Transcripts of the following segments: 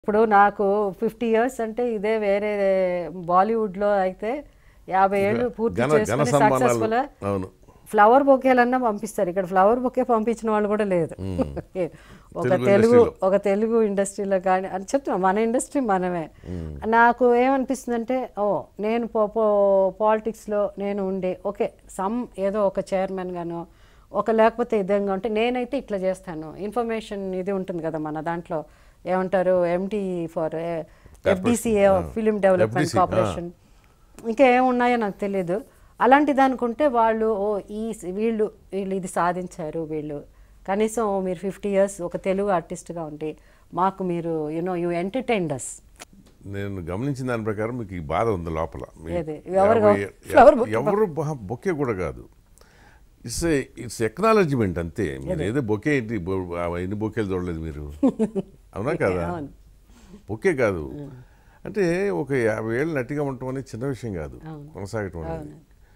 ఇప్పుడు నాకు fifty years అంటే ఇదే వేరే బాలీవుడ్లో అయితే యాభై ఏళ్ళు పూర్తి ఘన ఘన చేసుకుని సన్మానాలు సక్సెస్ఫుల్ అవును ఫ్లవర్ బొకేలన్నా పంపిస్తారు ఇక్కడ ఫ్లవర్ బొకే పంపించిన వాళ్ళు కూడా లేదు ఒక తెలుగు తెలుగు ఇండస్ట్రీలో. ఒక తెలుగు ఇండస్ట్రీలో కానీ అని చెప్తున్నాం మన ఇండస్ట్రీ మనమే నాకు ఏమనిపిస్తుంది అంటే ఓ నేను పో పాలిటిక్స్లో నేను ఉండి ఓకే సమ్ ఏదో ఒక చైర్మన్ గాను ఒక లేకపోతే విధంగా ఉంటే నేనైతే ఇట్లా చేస్తాను ఇన్ఫర్మేషన్ ఇది ఉంటుంది కదా మన దాంట్లో ఏమంటారు MD for FDCA film development FDC, ఆ. కార్పొరేషన్ ఇంకా ఏమున్నాయో నాకు తెలియదు అలాంటి దానికుంటే వాళ్ళు ఓ ఈ వీళ్ళు వీళ్ళు ఇది సాధించారు వీళ్ళు కనీసం మీరు ఫిఫ్టీ ఇయర్స్ ఒక తెలుగు ఆర్టిస్ట్గా ఉండి మాకు మీరు యునో యూ ఎంటర్టైన్డ్ అస్ నేను గమనించిన దాని ప్రకారం మీకు ఈ బాధ ఉంది లోపల మీ ఏది? ఎవరు యాభై- flower bouquet ఎవరు బొ- బొకే కూడా కాదు ఇట్స్ ఇట్స్ ఎక్నాలజ్మెంట్ అంతే మీరు ఏదో బొకే ఏంటి బొ- ఆ ఎన్ని బొకేలు చూడలేదు మీరు అవునా కదా అవును. బొకే కాదు అంటే ఒక యాభై ఏళ్ళు నటిగా ఉండటం అనేది చిన్న విషయం కాదు కొనసాగటం అనేది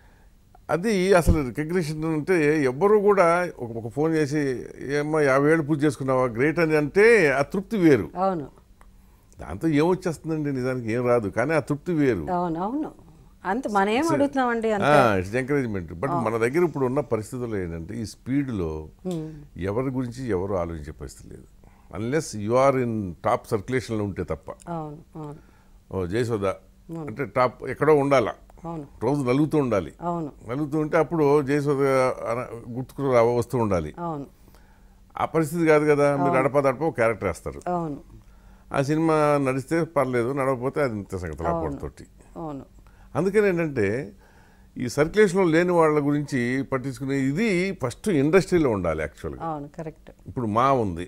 అది అసలు రికగ్నిషన్ అంటే ఎవ్వరు కూడా ఒక ఒక ఫోన్ చేసి ఏమ్మా యాభై ఏళ్ళు పూజ చేసుకున్నావా గ్రేట్ అని అంటే ఆ తృప్తి వేరు అవును దాంతో ఏమొచ్చేస్తుందండి నిజానికి ఏం రాదు కానీ ఆ తృప్తి వేరు అవును అవును అంత మనం ఏం అడుగుతున్నామండి అంత ఇట్స్ ఎంకరేజ్మెంట్ బట్ మన దగ్గర ఇప్పుడు ఉన్న పరిస్థితుల్లో ఏంటంటే ఈ స్పీడ్లో ఎవరి గురించి ఎవరు ఆలోచించే పరిస్థితి లేదు unless you are in top సర్క్యులేషన్లో ఉంటే తప్ప అవును అవును ఓ జయసోద అంటే టాప్ ఎక్కడో ఉండాలా అవును రోజు నలుగుతూ ఉండాలి అవును నలుగుతూ ఉంటే అప్పుడు జయసోద అన- గుర్తుకు రా వస్తూ ఉండాలి అవును ఆ పరిస్థితి కాదు కదా మీరు అడప దడప ఒక క్యారెక్టర్ వేస్తారు అవును ఆ సినిమా నడిస్తే పర్లేదు నడవకపోతే అది ఇంత సంగతి అప్పటితోటి అవును అందుకని ఏంటంటే ఈ సర్క్యులేషన్లో లేని వాళ్ళ గురించి పట్టించుకునే ఇది ఫస్ట్ ఇండస్ట్రీలో ఉండాలి యాక్చువల్గా అవును కరెక్ట్ ఇప్పుడు మా ఉంది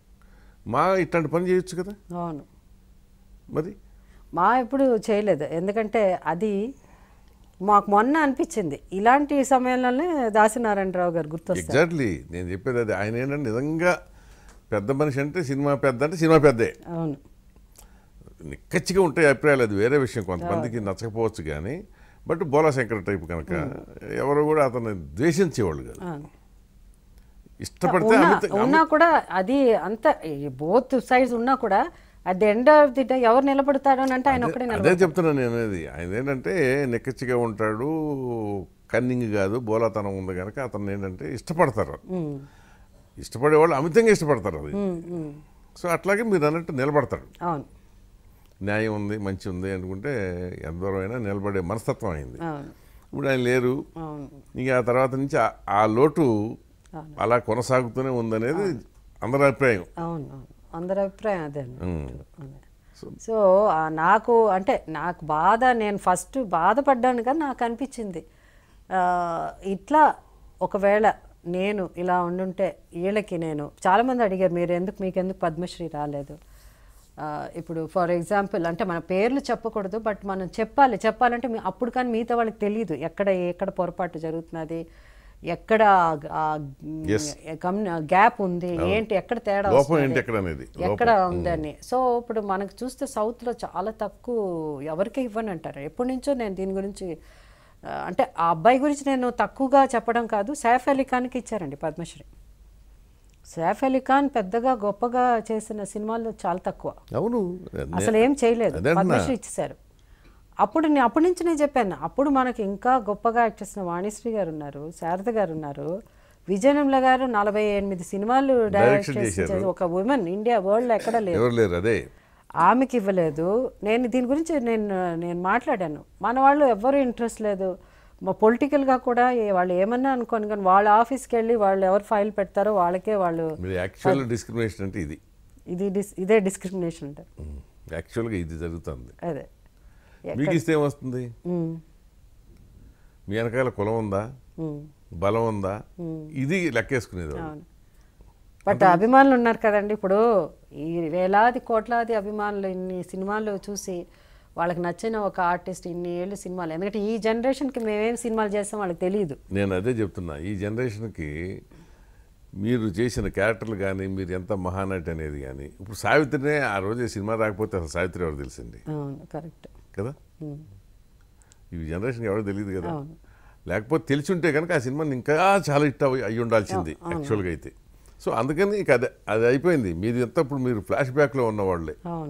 మా ఇట్లాంటి పని చేయొచ్చు కదా అవును మరి మా ఎప్పుడు చేయలేదు ఎందుకంటే అది మాకు మొన్న అనిపించింది ఇలాంటి సమయంలోనే దాసినారాయణరావు గారు గుర్తొస్తారు ఎగ్జాక్ట్లీ నేను చెప్పేది అది ఆయన ఏంటంటే నిజంగా పెద్ద మనిషి అంటే సినిమా పెద్ద అంటే సినిమా పెద్దే అవును నిక్కచ్చిగా ఉంటాయి అభిప్రాయాలు అది వేరే విషయం కొంతమందికి నచ్చకపోవచ్చు కానీ బట్ బోలా శంకర్ టైప్ కనుక ఎవరు కూడా అతన్ని ద్వేషించేవాళ్ళు కాదు అవును. ఇష్టపడితే ఉన్నా అమిత- ఉన్నా కూడా అది అంత బోత్ సైడ్స్ ఉన్నా కూడా at the end of the day ఎవరు నిలబడతాడు అని అంటే ఆయన ఒక్కడే అదే నిలబడతాడు చెప్తున్నాను నేను అనేది ఆయన ఏంటంటే నిక్కచ్చిగా ఉంటాడు కన్నింగ్ కాదు బోలాతనం ఉంది కనుక అతను ఏంటంటే ఇష్టపడతారు ఇష్టపడే వాళ్ళు అమితంగా ఇష్టపడతారు అది సో అట్లాగే మీరు అన్నట్టు నిలబడతాడు అవును న్యాయం ఉంది మంచి ఉంది అనుకుంటే ఎంత దూరం అయినా నిలబడే మనస్తత్వం అయింది అవును ఇప్పుడు ఆయన లేరు అవును ఇంకా ఆ తర్వాత నుంచి ఆ- ఆ లోటు అవును. అలా కొనసాగుతూనే ఉందనేది అందరి అభిప్రాయం అవును అవును అందరి అభిప్రాయం అదే అండి. ఉమ్. అదే. సో సో ఆ నాకు అంటే నాకు బాధ నేను ఫస్ట్ బాధపడ్డాను కానీ నాకు అనిపించింది ఆ, ఇట్లా ఒకవేళ నేను ఇలా ఉండుంటే వీళ్ళకి నేను చాలామంది అడిగారు మీరు ఎందుకు మీకు ఎందుకు పద్మశ్రీ రాలేదు ఆ, ఇప్పుడు ఫర్ ఎగ్జాంపుల్ అంటే మన పేర్లు చెప్పకూడదు బట్ మనం చెప్పాలి చెప్పాలంటే మీ- అప్పుడు కానీ మిగతా వాళ్ళకి తెలియదు ఎక్కడ ఎక్కడ పొరపాటు జరుగుతున్నది ఎక్కడ Yes. గ్యాప్ ఉంది ఏంటి ఎక్కడ తేడా లోపం వస్తున్నది? ఏంటి ఎక్కడ అనేది ఎక్కడ ఉందని సో ఇప్పుడు మనకు చూస్తే సౌత్లో చాలా తక్కువ ఎవరికి ఇవ్వను అంటారు ఎప్పటి నుంచో నేను దీని గురించి ఆ, అంటే ఆ అబ్బాయి గురించి నేను తక్కువగా చెప్పడం కాదు సైఫ్ అలీ ఖాన్కి ఇచ్చారండి పద్మశ్రీ సైఫ్ అలీ ఖాన్ పెద్దగా గొప్పగా చేసిన సినిమాలు చాలా తక్కువ అవును అసలు ఏం చేయలేదు అదే అంటున్నా. పద్మశ్రీ ఇచ్చేశారు అప్పుడు నేను అప్పటి నుంచి నేను చెప్పాను అప్పుడు మనకి ఇంకా గొప్పగా యాక్ట్ చేసిన వాణిశ్రీ గారు ఉన్నారు శారద గారు ఉన్నారు విజయనిర్మల గారు నలభై ఎనిమిది సినిమాలు డైరెక్ట్ Direction చేసి చేశారు. ఒక ఉమెన్ ఇండియా వరల్డ్ ఎక్కడ లేదు ఎవరు లేరు అదే ఆమెకి ఇవ్వలేదు నేను దీని గురించి నేను నేను మాట్లాడాను మన వాళ్ళు ఎవ్వరు ఇంట్రెస్ట్ లేదు మా పొలిటికల్గా కూడా ఏ- వాళ్ళు ఏమన్నా అనుకోని కానీ వాళ్ళ ఆఫీస్కి వెళ్ళి వాళ్ళు ఎవరు ఫైల్ పెడతారో వాళ్ళకే వాళ్ళు మీరు యాక్చువల్ డిస్క్రిమినేషన్ అంటే ఇది ఇది డిస్ ఇదే డిస్క్రిమినేషన్ అంటారు యాక్చువల్గా ఇది జరుగుతుంది అదే మీకు ఇస్తే ఏమొస్తుంది ఉమ్, మీ వెనకాల కులం ఉందా ఉమ్. బలం ఉందా ఇది లెక్కేసుకునేది వాళ్ళు. అవును బట్ అభిమానులు ఉన్నారు కదండి ఇప్పుడు ఈ వేలాది కోట్లాది అభిమానులు ఇన్ని సినిమాలు చూసి వాళ్ళకి నచ్చిన ఒక ఆర్టిస్ట్ ఇన్ని ఏళ్ళు సినిమాలు ఎందుకంటే ఈ జనరేషన్కి మేమేం సినిమాలు చేస్తాం వాళ్ళకి తెలియదు నేను అదే చెప్తున్నా ఈ జనరేషన్కి మీరు చేసిన క్యారెక్టర్లు కానీ మీరు ఎంత మహానటి అనేది కానీ ఇప్పుడు సావిత్రినే ఆ రోజే సినిమా రాకపోతే అసలు సావిత్రి ఎవరు తెలిసింది అవును కరెక్ట్ కదా ఈ జనరేషన్కి ఎవరు తెలియదు కదా అవును. లేకపోతే తెలిసి ఉంటే కనుక ఆ సినిమాని ఇంకా చాలా హిట్ అయ్యి అయ్యి ఉండాల్సింది యాక్చువల్గా అయితే సో అందుకని ఇక అది అది అయిపోయింది మీది అంతా ఇప్పుడు మీరు ఫ్లాష్ బ్యాక్లో ఉన్నవాళ్ళే అవును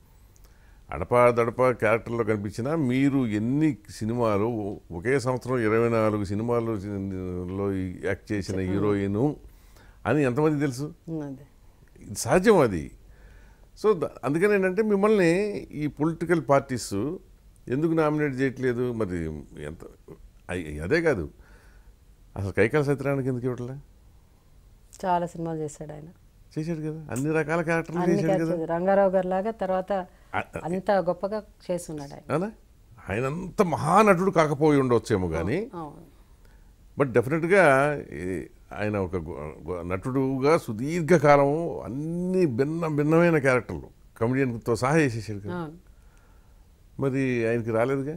అడప దడప క్యారెక్టర్లో కనిపించినా మీరు ఎన్ని సినిమాలు ఒకే సంవత్సరం ఇరవై నాలుగు సినిమాలు లో యాక్ట్ చేసిన హీరోయిన్ అని ఎంతమంది తెలుసు అదే ఇది సహజం అది సో ద- అందుకని ఏంటంటే మిమ్మల్ని ఈ పొలిటికల్ పార్టీస్ ఎందుకు నామినేట్ చేయట్లేదు మరి ఎంత అయ్- అదే కాదు అసలు కైకాల సత్యనారాయణకి ఎందుకు ఇవ్వట్లే చాలా సినిమాలు చేశాడు ఆయన చేశాడు కదా అన్ని రకాల క్యారెక్టర్లు అన్ని చేశాడు కదా క్యారెక్టర్స్ రంగారావు గారి లాగా తర్వాత ఆ- అంత గొప్పగా చేస్తున్నాడు ఆయన అవునా ఆయన అంత మహానటుడు కాకపోయి ఉండొచ్చేమో కానీ అవును బట్ డెఫినెట్గా ఈ- ఆయన ఒక గు- గు- నటుడుగా సుదీర్ఘకాలం అన్ని భిన్న భిన్నమైన క్యారెక్టర్లు కమెడియన్తో సహా చేసేసాడు కదా అవును మరి ఆయనకి రాలేదుగా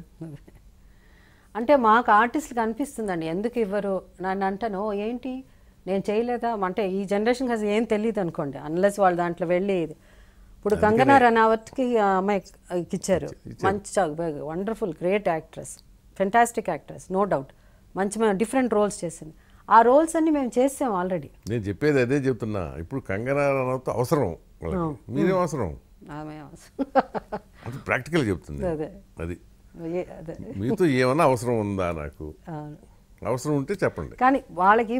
అంటే మాకు ఆర్టిస్టులకు అనిపిస్తుందండి ఎందుకు ఇవ్వరు నన్ను అంటాను "ఓ, ఏంటి నేను చేయలేదా అంటే ఈ జనరేషన్కి అసలు ఏం తెలియదు అనుకోండి అన్లెస్ వాళ్ళు దాంట్లో వెళ్ళి ఇప్పుడు కంగనా రనావత్కి ఆ అమ్మాయికి ఇచ్చారు మంచి wonderful great actress fantastic actress no doubt మంచి డిఫరెంట్ రోల్స్ చేసింది ఆ రోల్స్ అన్ని మేము చేసాం ఆల్రెడీ నేను చెప్పేది అదే చెప్తున్నా ఇప్పుడు కంగనా రనౌత్ అవసరం వాళ్ళకి. మీరేం అవసరం ఆమె అది ప్రాక్టికల్ చెప్తుంది అదే అది ఏ- అదే మీతో ఏమన్నా అవసరం ఉందా నాకు అవును. అవసరం ఉంటే చెప్పండి కానీ వాళ్ళకి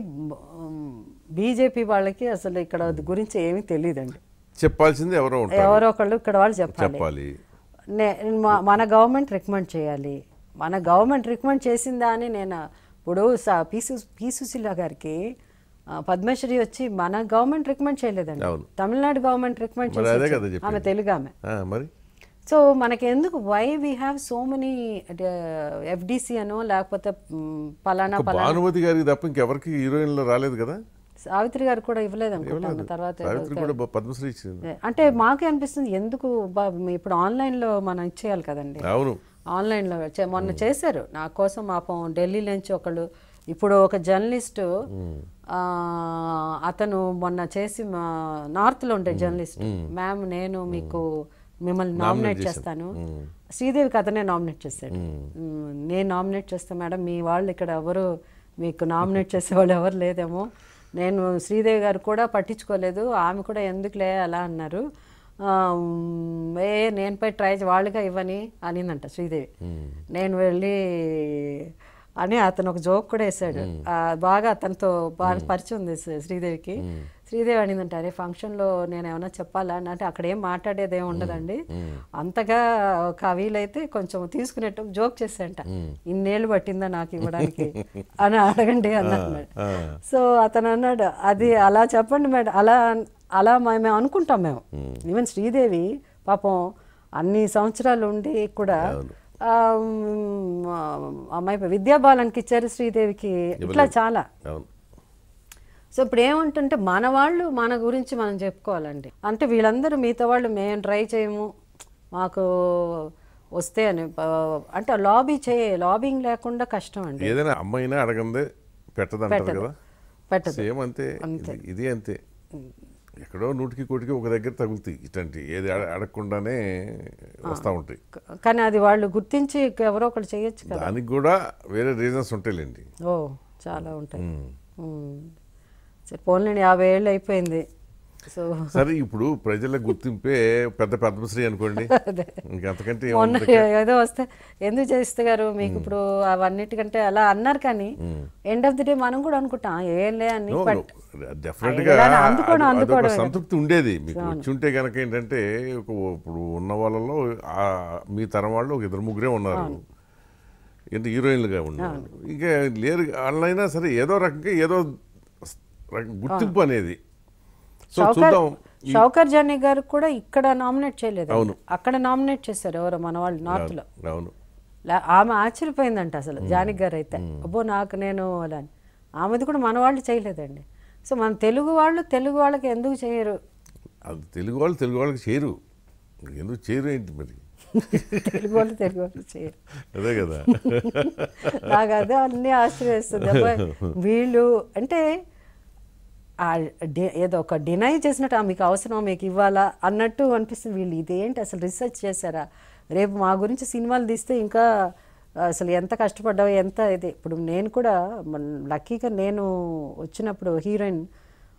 బీజేపీ వాళ్ళకి అసలు ఇక్కడ గురించి ఏమీ తెలియదండి చెప్పాల్సింది ఎవరో ఉంటారు ఎవరో ఒకళ్ళు ఇక్కడ వాళ్ళు చెప్పాలి చెప్పాలి నే- మా- మన గవర్నమెంట్ రికమెండ్ చేయాలి మన గవర్నమెంట్ రికమెండ్ చేసిందా అని నేను ఇప్పుడు స- పి సు పి సుశీల గారికి ఆ, పద్మశ్రీ వచ్చి మన గవర్నమెంట్ రికమెండ్ చేయలేదండి అవును. తమిళనాడు గవర్నమెంట్ రికమెండ్ మరి అదే చేసి కదా చెప్పింది. ఆమె తెలుగు ఆమె ఆ, మరి సో మనకి ఎందుకు why we have so many FDC అనో లేకపోతే మ్, పలానా ఒక పలానా భానుమతి గారికి తప్ప ఇంకెవరికి హీరోయిన్లో రాలేదు కదా సావిత్రి గారు కూడా ఇవ్వలేదు అనుకుంటాను తర్వాత ఏదో సావిత్రి కూడా బ- పద్మశ్రీ ఇచ్చింది అంటే మాకే అనిపిస్తుంది ఎందుకు బా- ఇప్పుడు ఆన్లైన్లో మనం ఇచ్చేయాలి కదండి అవును ఆన్లైన్లో చే- మొన్న చేశారు నా కోసం పాపం ఢిల్లీ నుంచి ఒకళ్ళు ఇప్పుడు ఒక జర్నలిస్టు ఆ, అతను మొన్న చేసి మా నార్త్లో ఉండే జర్నలిస్ట్ మ్యామ్ నేను మీకు మిమ్మల్ని నామినేట్ చేస్తాను శ్రీదేవికి అతనే నామినేట్ చేశాడు మ్, నేను నామినేట్ చేస్తాను మేడం మీ వాళ్ళు ఇక్కడ ఎవరు మీకు నామినేట్ చేసేవాళ్ళు ఎవరు లేదేమో నేను శ్రీదేవి గారు కూడా పట్టించుకోలేదు ఆమె కూడా ఎందుకులే అలా అన్నారు ఆ, మ్, ఏ నేను పోయి ట్రై చే- వాళ్ళుగా ఇవ్వని అనిందంట శ్రీదేవి నేను వెళ్ళి అని అతను ఒక జోక్ కూడా వేసాడు ఆ, బాగా అతనితో బాగా పరిచయం ఉంది శ్రీ- శ్రీదేవికి శ్రీదేవి అనిందంట అరే ఫంక్షన్లో నేను ఏమైనా చెప్పాలా అని అంటే అక్కడ ఏం మాట్లాడేది ఏమి ఉండదండి అంతగా ఒక వీలైతే కొంచెం తీసుకునేట్టు జోక్ చేశాడంట ఇన్నేళ్ళు పట్టిందా నాకు ఇవ్వడానికి అని అడగండి అన్నాడు ఆ. సో అతను అన్నాడు అది అలా చెప్పండి మేడం అలా అలా మ- మేము అనుకుంటాం మేము ఈవెన్ శ్రీదేవి పాపం అన్ని సంవత్సరాలు ఉండి కూడా ఆ, మ్, అమ్మాయి విద్యాబాలన్కి ఇచ్చారు శ్రీదేవికి ఇట్లా చాలా అవును సో ఇప్పుడు ఏమంటుంటే మన వాళ్ళు మన గురించి మనం చెప్పుకోవాలండి అంటే వీళ్ళందరూ మిగతా వాళ్ళు మేము ట్రై చేయము మాకు వస్తే అని ఆ, అంటే లాబీ చేయ లాబింగ్ లేకుండా కష్టం అండి ఏదైనా అమ్మాయినా అడగందే పెట్టదంటారు పెట్టదు. కదా పెట్టదు సేమ్ అంతే ఇది- ఇది అంతే ఎక్కడో నూటికి కోటికి ఒక దగ్గర తగులుతాయి ఇట్లాంటి ఏది అడ- అడగకుండానే వస్తూ ఉంటాయి క- కానీ అది వాళ్ళు గుర్తించి ఎవరో ఒకరు చేయొచ్చు కదా దానికి కూడా వేరే రీజన్స్ ఉంటాయిలేండి ఓ చాలా ఉంటాయి ఉమ్. సరే పోన్లేండి యాభై ఏళ్ళు అయిపోయింది సో సరే ఇప్పుడు ప్రజల గుర్తింపే పెద్ద పద్మశ్రీ అనుకోండి అదే ఇంకంతకంటే మొన్న ఏముంది? ఏదో వస్తే ఎందుకు చేస్తే గారు మీకు ఇప్పుడు అవన్నిటికంటే అలా అన్నారు కానీ ఎండ్ ఆఫ్ ది డే మనం కూడా అనుకుంటాం ఏలే అని No, బట్ no. Definitely గా ఏదైనా అందుకోవడం, అది- అదొక అందుకోవడమే కదా. సంతృప్తి ఉండేది మీకు వచ్చి ఉంటే కనుక ఏంటంటే ఒక ఇప్పుడు ఉన్న వాళ్ళలో ఆ మీ తరం వాళ్ళు ఒక ఇద్దరు ముగ్గురే ఉన్నారు ఏంటి హీరోయిన్లుగా ఉన్నారు ఇంకా లేరు వాళ్ళైనా సరే ఏదో రకంగా ఏదో రకం గుర్తింపు అనేది సో షౌకర్ చూద్దాం షౌకర్ జానీ గారు కూడా ఇక్కడ నామినేట్ చేయలేదు అవును. అక్కడ నామినేట్ చేశారు ఎవరో మన వాళ్ళు నార్త్ లో అవును లే- ఆమె ఆశ్చర్యపోయిందంట అసలు జానకి గారు అయితే అబ్బో నాకు నేను అలా అని ఆమెది కూడా మన వాళ్ళు చేయలేదండి సో మన తెలుగు వాళ్ళు తెలుగు వాళ్ళకి ఎందుకు చేయరు అది తెలుగు వాళ్ళు తెలుగు వాళ్ళకి చేరు ఎందుకు చేరు ఏంటి మరి తెలుగు వాళ్ళు తెలుగు వాళ్ళు చేయరు అదే కదా నాకు అదే అన్నీ ఆశ్చర్యస్తుంది అబ్బాయి వీళ్ళు అంటే ఆ డి- ఏదో ఒక డినై చేసినట్టు "ఆ, మీకు అవసరం మీకు ఇవ్వాలా అన్నట్టు అనిపిస్తుంది వీళ్ళు ఇదేంటి అసలు రీసెర్చ్ చేశారా రేపు మా గురించి సినిమాలు తీస్తే ఇంకా అసలు ఎంత కష్టపడ్డావు ఎంత ఇది ఇప్పుడు నేను కూడా మన- లక్కీగా నేను వచ్చినప్పుడు హీరోయిన్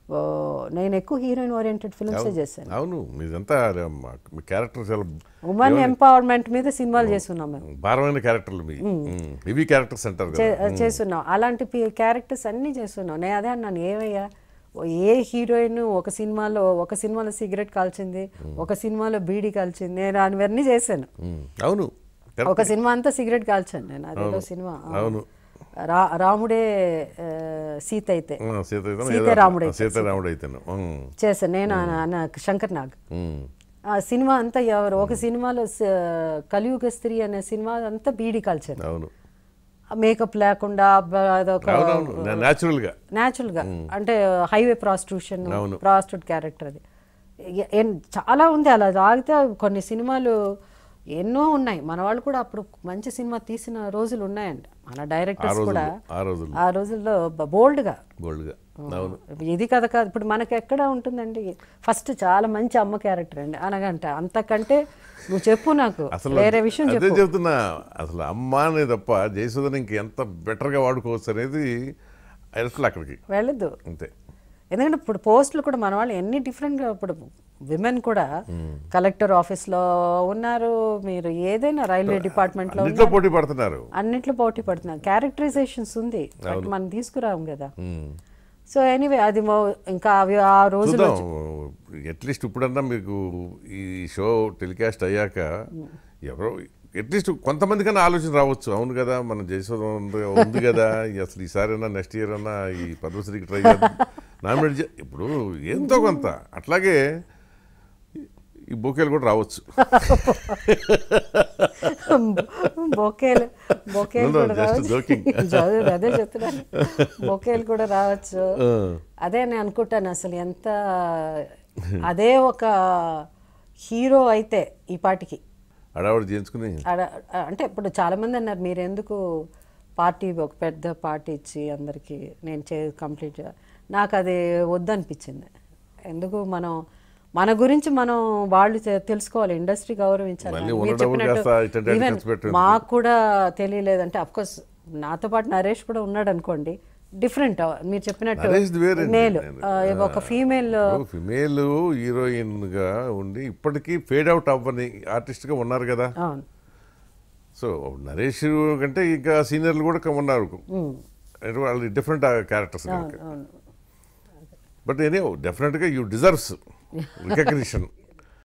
ఓ, నేను ఎక్కువ హీరోయిన్ ఓరియంటెడ్ ఫిల్మ్సే చేశాను అవును మీదంతా మీ క్యారెక్టర్ చాలా ఉమెన్ ఎంపవర్మెంట్ మీద సినిమాలు చేస్తున్నాం మేము భారమైన క్యారెక్టర్లు మీ హెవీ క్యారెక్టర్స్ అంటారు కదా చే- చేస్తున్నాం అలాంటి క్యారెక్టర్స్ అన్నీ చేస్తున్నాం నేను అదే అన్నాను ఏమయ్యా ఓ ఏ హీరోయిన్ ఒక సినిమాలో ఒక సినిమాలో సిగరెట్ కాల్చింది ఒక సినిమాలో బీడీ కాల్చింది నేను అవన్నీ చేశాను ఉమ్, అవును correct. ఒక సినిమా అంతా సిగరెట్ కాల్చాను నేను అదేదో సినిమా ఆ. అవును. రా రాముడే ఆ, సీత అయితే ఆ, సీత అయితే సీతారాముడు ఏదో- అయితే. సీతారాముడు అయితేను ఉమ్, చేశాను నేను ఆ- నా శంకర్ నాగ్ ఉమ్, ఆ సినిమా అంతా ఎవరు ఒక సినిమాలో స- కలియుగ స్త్రీ అనే సినిమా అంతా బీడీ కాల్చాను అవును మేకప్ లేకుండా బ- అదొక అవునవును న్యాచురల్ గా న్యాచురల్ గా అంటే హైవే ప్రాస్టిట్యూషన్ అవును. ప్రాస్టిట్యూట్ క్యారెక్టర్ అది ఎ- ఎన్- చాలా ఉంది అలా తాగితే కొన్ని సినిమాలు ఎన్నో ఉన్నాయి మన వాళ్ళు కూడా అప్పుడు మంచి సినిమా తీసిన రోజులు ఉన్నాయండి మన ఆ డైరెక్టర్స్ కూడా రోజుల్లో ఆ రోజుల్లో ఆ రోజుల్లో బోల్డ్ గా బోల్డ్ గా అవును ఇది కథ కాదు ఇప్పుడు మనకి ఎక్కడ ఉంటుందండి ఫస్ట్ చాలా మంచి అమ్మ క్యారెక్టర్ అండి అనగంట అంతకంటే నువ్వు చెప్పు నాకు అసలు వేరే విషయం అదే చెప్పు చెప్తున్నా అసలు అమ్మ అనే తప్ప జయసుధని ఇంక ఎంత better గా వాడుకోవచ్చు అనేది అసలు అక్కడికి వెళ్ళదు అంతే ఎందుకంటే ఇప్పుడు పోస్టులు కూడా మన వాళ్ళు ఎన్ని డిఫరెంట్గా ఇప్పుడు విమెన్ కూడా కలెక్టర్ ఆఫీస్లో ఉన్నారు మీరు ఏదైనా రైల్వే డిపార్ట్మెంట్లో అన్నింటిలో పోటీ పడుతున్నారు అన్నిట్లో పోటీ పడుతున్నారు క్యారెక్టరైజేషన్స్ ఉంది బట్ మనం తీసుకురాము కదా ఉమ్. సో ఎనీవే అది మొ- ఇంకా అవి ఆ రోజులు చూద్దాం అట్లీస్ట్ ఇప్పుడన్నా మీకు ఈ షో టెలికాస్ట్ అయ్యాక ఎవరో అట్లీస్ట్ కొంతమందికన్నా ఆలోచన రావచ్చు అవును కదా మన జయసోదం ఉంది ఉంది కదా ఈ అసలు ఈసారైనా నెక్స్ట్ ఇయర్ అన్నా ఈ పద్మశ్రీకి ట్రై చేద్దాం నామినేట్ చే ఇప్పుడు ఎంతో కొంత అట్లాగే ఈ బొకేలు కూడా రావచ్చు బొకేలు బొకేలు No, no, కూడా just రావచ్చు joking. చదువు, అదే చెప్తున్నాను బొకేలు కూడా రావచ్చు అదే నేను అనుకుంటాను అసలు ఎంత అదే ఒక హీరో అయితే ఈ పాటికి అడావిడి చేయించుకుని అడ- అంటే ఇప్పుడు చాలా మంది అన్నారు మీరు ఎందుకు పార్టీ ఒక పెద్ద పార్టీ ఇచ్చి అందరికీ నేను చే కంప్లీట్ నాకు అది వద్దనిపించింది ఎందుకు మనం మన గురించి మనం వాళ్ళు తె- తెలుసుకోవాలి ఇండస్ట్రీ గౌరవించాలి మళ్ళీ మీరు ఉన్న డబ్బులు చెప్పినట్టు కాస్త ఇట్లాంటి వాటికి even ఖర్చు పెట్టు మాకు కూడా తెలియలేదంటే కోర్స్ నాతో పాటు నరేష్ కూడా ఉన్నాడు అనుకోండి డిఫరెంట్ మీరు చెప్పినట్టు నరేష్ వేరే మేల్ ఒక ఫీమేల్ ఫిమేల్ హీరోయిన్ గా ఉండి ఇప్పటికీ ఫేడ్ అవుట్ అవ్వని ఆర్టిస్ట్ గా ఉన్నారు కదా అవును సో నరేష్ కంటే ఇంకా సీనియర్లు కూడా ఉన్నారు అంటే వాళ్ళు డిఫరెంట్ క్యారెక్టర్స్ అవును అవును బట్ ఎనీ డెఫినెట్గా యూ డిజర్వ్స్ రికగ్నిషన్